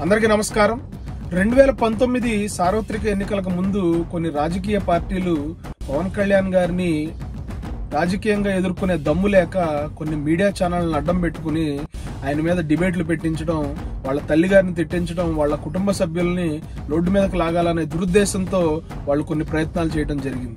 అందరికీ నమస్కారం రెండు వేల పంతొమ్మిది సార్వత్రిక ఎన్నికలకు ముందు కొన్ని రాజకీయ పార్టీలు పవన్ కళ్యాణ్ గారిని రాజకీయంగా ఎదుర్కొనే దమ్ము లేక కొన్ని మీడియా ఛానళ్లను అడ్డం పెట్టుకుని ఆయన మీద డిబేట్లు పెట్టించడం వాళ్ళ తల్లిగారిని తిట్టించడం వాళ్ళ కుటుంబ సభ్యుల్ని రోడ్డు మీదకు లాగాలనే దురుద్దేశంతో వాళ్ళు కొన్ని ప్రయత్నాలు చేయడం జరిగింది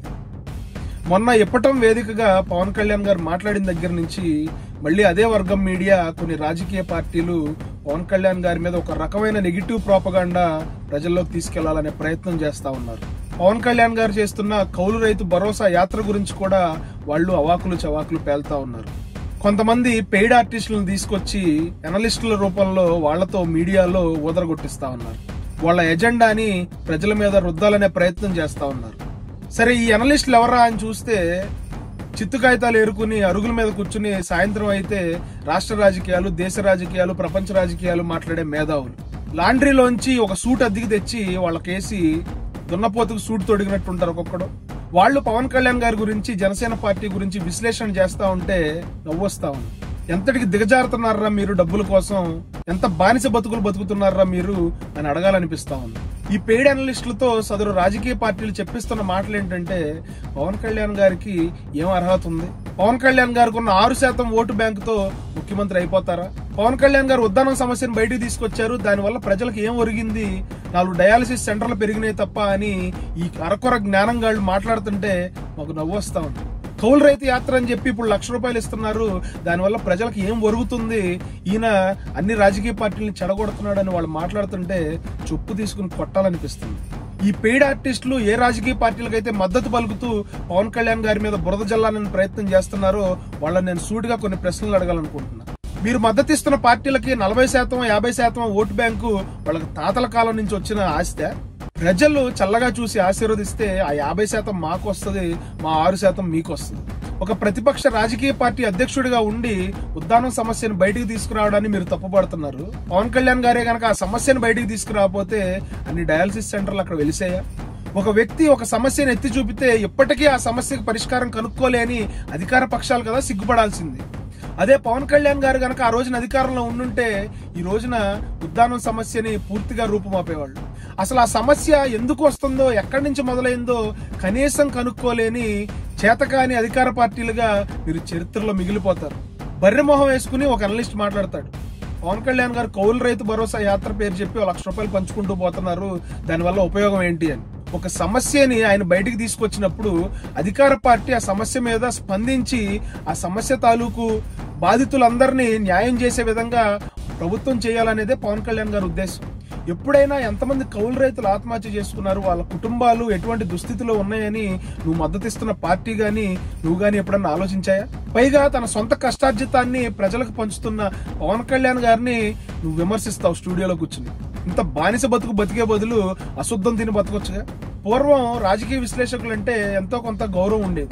మొన్న ఇప్పటం వేదికగా పవన్ కళ్యాణ్ గారు మాట్లాడిన దగ్గర నుంచి మళ్ళీ అదే వర్గం మీడియా కొన్ని రాజకీయ పార్టీలు పవన్ కళ్యాణ్ గారి మీద ఒక రకమైన నెగిటివ్ ప్రోపగాండా ప్రజల్లోకి తీసుకెళ్లాలనే ప్రయత్నం చేస్తా ఉన్నారు పవన్ కళ్యాణ్ గారు చేస్తున్న కౌలు రైతు భరోసా యాత్ర గురించి కూడా వాళ్ళు అవాకులు చవాకులు పేల్తా ఉన్నారు కొంతమంది పెయిడ్ ఆర్టిస్టులను తీసుకొచ్చి ఎనలిస్టుల రూపంలో వాళ్లతో మీడియాలో ఊదరగొట్టిస్తా ఉన్నారు వాళ్ళ ఎజెండాని ప్రజల మీద రుద్దాలనే ప్రయత్నం చేస్తా ఉన్నారు సరే ఈ అనలిస్టులు ఎవరా అని చూస్తే చిత్తు కాగితాలు ఏరుకుని అరుగుల మీద కూర్చుని సాయంత్రం అయితే రాష్ట్ర రాజకీయాలు దేశ రాజకీయాలు ప్రపంచ రాజకీయాలు మాట్లాడే మేధావులు లాండ్రీలోంచి ఒక సూట్ అద్దెకి తెచ్చి వాళ్ళకేసి దున్నపోతుకు సూట్ తొడిగినట్టు ఉంటారు ఒక్కొక్కడు వాళ్ళు పవన్ కళ్యాణ్ గారి గురించి జనసేన పార్టీ గురించి విశ్లేషణ చేస్తా ఉంటే నవ్వొస్తా ఉంది ఎంతటికి దిగజారుతున్నారా మీరు డబ్బుల కోసం ఎంత బానిస బతుకులు బతుకుతున్నారా మీరు అని అడగాలనిపిస్తా ఉంది ఈ పెయిడ్ అనలిస్టులతో సదరు రాజకీయ పార్టీలు చెప్పిస్తున్న మాటలు ఏంటంటే పవన్ కళ్యాణ్ గారికి ఏం అర్హత ఉంది పవన్ కళ్యాణ్ గారికి ఉన్న ఆరు శాతం ఓటు బ్యాంకుతో ముఖ్యమంత్రి అయిపోతారా పవన్ కళ్యాణ్ గారు ఉద్దానం సమస్యను బయటికి తీసుకొచ్చారు దానివల్ల ప్రజలకు ఏం ఒరిగింది నాలుగు డయాలసిస్ సెంటర్లు పెరిగినాయి తప్ప అని ఈ అరకొర జ్ఞానం గాళ్ళు మాట్లాడుతుంటే మాకు నవ్వొస్తా ఉంది కౌలు రైతు యాత్ర అని చెప్పి ఇప్పుడు లక్ష రూపాయలు ఇస్తున్నారు దానివల్ల ప్రజలకు ఏం ఒరుగుతుంది ఈయన అన్ని రాజకీయ పార్టీలను చెడగొడుతున్నాడని వాళ్ళు మాట్లాడుతుంటే చొప్పు తీసుకుని కొట్టాలనిపిస్తుంది ఈ పెయిడ్ ఆర్టిస్టులు ఏ రాజకీయ పార్టీలకైతే మద్దతు పలుకుతూ పవన్ కళ్యాణ్ గారి మీద బురద జల్లాలని ప్రయత్నం చేస్తున్నారో వాళ్ళని నేను సూటిగా కొన్ని ప్రశ్నలు అడగాలనుకుంటున్నా మీరు మద్దతిస్తున్న పార్టీలకి నలభై శాతం యాభై శాతం ఓటు బ్యాంకు వాళ్ళకి తాతల కాలం నుంచి వచ్చిన ఆస్తే ప్రజలు చల్లగా చూసి ఆశీర్వదిస్తే ఆ యాభై శాతం మాకు వస్తుంది మా ఆరు శాతం మీకు వస్తుంది ఒక ప్రతిపక్ష రాజకీయ పార్టీ అధ్యక్షుడిగా ఉండి ఉద్దానం సమస్యను బయటికి తీసుకురావడాన్ని మీరు తప్పుపడుతున్నారు పవన్ కళ్యాణ్ గారే గనక ఆ సమస్యను బయటికి తీసుకురాకపోతే అన్ని డయాలసిస్ సెంటర్లు అక్కడ వెలిసాయా ఒక వ్యక్తి ఒక సమస్యను ఎత్తి చూపితే ఇప్పటికీ ఆ సమస్యకు పరిష్కారం కనుక్కోలేని అధికార పక్షాలు కదా సిగ్గుపడాల్సింది అదే పవన్ కళ్యాణ్ గారు గనక ఆ రోజున అధికారంలో ఉండుంటే ఈ రోజున ఉద్దానం సమస్యని పూర్తిగా రూపుమాపేవాళ్ళు అసలు ఆ సమస్య ఎందుకు వస్తుందో ఎక్కడి నుంచి మొదలైందో కనీసం కనుక్కోలేని చేతకాని అధికార పార్టీలుగా మీరు చరిత్రలో మిగిలిపోతారు బర్రెమొహం వేసుకుని ఒక అనలిస్ట్ మాట్లాడతాడు పవన్ కళ్యాణ్ గారు కౌలు రైతు భరోసా యాత్ర పేరు చెప్పి ఒక లక్ష రూపాయలు పంచుకుంటూ పోతున్నారు దానివల్ల ఉపయోగం ఏంటి అని ఒక సమస్యని ఆయన బయటికి తీసుకొచ్చినప్పుడు అధికార పార్టీ ఆ సమస్య మీద స్పందించి ఆ సమస్య తాలూకు బాధితులందరినీ న్యాయం చేసే విధంగా ప్రభుత్వం చేయాలనేదే పవన్ కళ్యాణ్ గారి ఉద్దేశం ఎప్పుడైనా ఎంతమంది కౌలు రైతులు ఆత్మహత్య చేసుకున్నారు వాళ్ళ కుటుంబాలు ఎటువంటి దుస్థితిలో ఉన్నాయని నువ్వు మద్దతిస్తున్న పార్టీ గాని నువ్వు గాని ఎప్పుడన్నా ఆలోచించాయా పైగా తన సొంత కష్టార్జితాన్ని ప్రజలకు పంచుతున్న పవన్ కళ్యాణ్ గారిని నువ్వు విమర్శిస్తావు స్టూడియోలో కూర్చుని ఇంత బానిస బతుకు బతికే బదులు అశుద్ధం తిని బతకొచ్చుగా పూర్వం రాజకీయ విశ్లేషకులు అంటే ఎంతో కొంత గౌరవం ఉండేది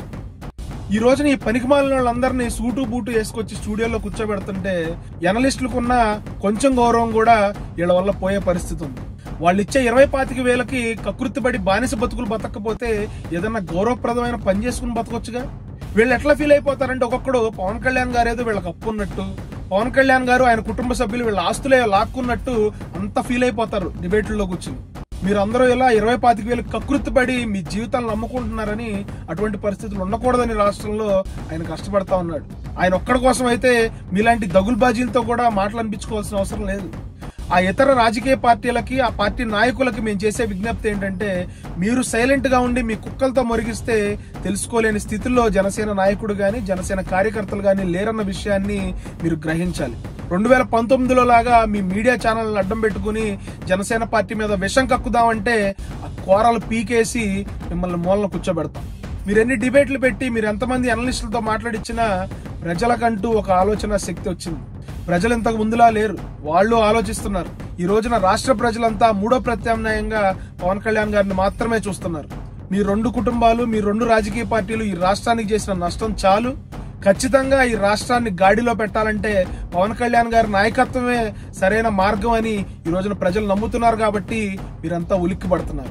ఈ రోజున ఈ పనికిమాలిన వాళ్ళందరినీ సూటు బూటు వేసుకొచ్చి స్టూడియోలో కూర్చోబెడుతుంటే ఎనలిస్టులకున్న కొంచెం గౌరవం కూడా వీళ్ళ వల్ల పోయే పరిస్థితి ఉంది వాళ్ళు ఇచ్చే ఇరవై పాతిక వేలకి కకృతిపడి బానిస బతుకులు బతకపోతే ఏదన్నా గౌరవప్రదమైన పని చేసుకుని బతకొచ్చుగా వీళ్ళు ఎట్లా ఫీల్ అయిపోతారంటే ఒక్కొక్కడు పవన్ కళ్యాణ్ గారు ఏదో వీళ్ళకి అప్పు ఉన్నట్టు పవన్ కళ్యాణ్ గారు ఆయన కుటుంబ సభ్యులు వీళ్ళ ఆస్తులే లాక్కున్నట్టు అంత ఫీల్ అయిపోతారు డిబేట్లలో కూర్చుని మీరందరూ ఇలా ఇరవై పాతిక వేలు కకృతిపడి మీ జీవితాలను నమ్ముకుంటున్నారని అటువంటి పరిస్థితులు ఉండకూడదని రాష్ట్రంలో ఆయన కష్టపడతా ఉన్నాడు ఆయన ఒక్కడి కోసం అయితే మీలాంటి దగుల్బాజీలతో కూడా మాటలు అనిపించుకోవాల్సిన అవసరం లేదు ఆ ఇతర రాజకీయ పార్టీలకి ఆ పార్టీ నాయకులకి మేము చేసే విజ్ఞప్తి ఏంటంటే మీరు సైలెంట్ గా ఉండి మీ కుక్కలతో మొరిగిస్తే తెలుసుకోలేని స్థితిలో జనసేన నాయకుడు గాని జనసేన కార్యకర్తలు గాని లేరన్న విషయాన్ని మీరు గ్రహించాలి రెండు వేల పంతొమ్మిదిలో లాగా మీ మీడియా ఛానల్ అడ్డం పెట్టుకుని జనసేన పార్టీ మీద విషం కక్కుదామంటే ఆ కోరలు పీకేసి మిమ్మల్ని మూలన కూర్చోబెడతాం మీరు ఎన్ని డిబేట్లు పెట్టి మీరు ఎంతమంది అనలిస్టులతో మాట్లాడిచ్చినా ప్రజలకంటూ ఒక ఆలోచన శక్తి వచ్చింది ప్రజలు ఇంతకు ముందులా లేరు వాళ్ళు ఆలోచిస్తున్నారు ఈ రోజున రాష్ట్ర ప్రజలంతా మూడో ప్రత్యామ్నాయంగా పవన్ కళ్యాణ్ గారిని మాత్రమే చూస్తున్నారు మీ రెండు కుటుంబాలు మీ రెండు రాజకీయ పార్టీలు ఈ రాష్ట్రానికి చేసిన నష్టం చాలు ఖచ్చితంగా ఈ రాష్ట్రాన్ని గాడిలో పెట్టాలంటే పవన్ కళ్యాణ్ గారి నాయకత్వమే సరైన మార్గం అని ఈ రోజున ప్రజలు నమ్ముతున్నారు కాబట్టి మీరంతా ఉలిక్కి పడుతున్నారు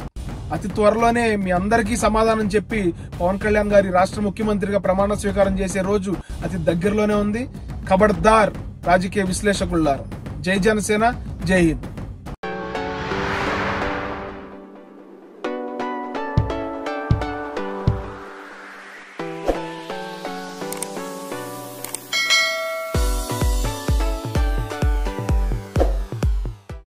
అతి త్వరలోనే మీ అందరికీ సమాధానం చెప్పి పవన్ కళ్యాణ్ గారి రాష్ట్ర ముఖ్యమంత్రిగా ప్రమాణ స్వీకారం చేసే రోజు అతి దగ్గరలోనే ఉంది ఖబర్దార్ రాజకీయ విశ్లేషకులారా జై జనసేన జై హింద్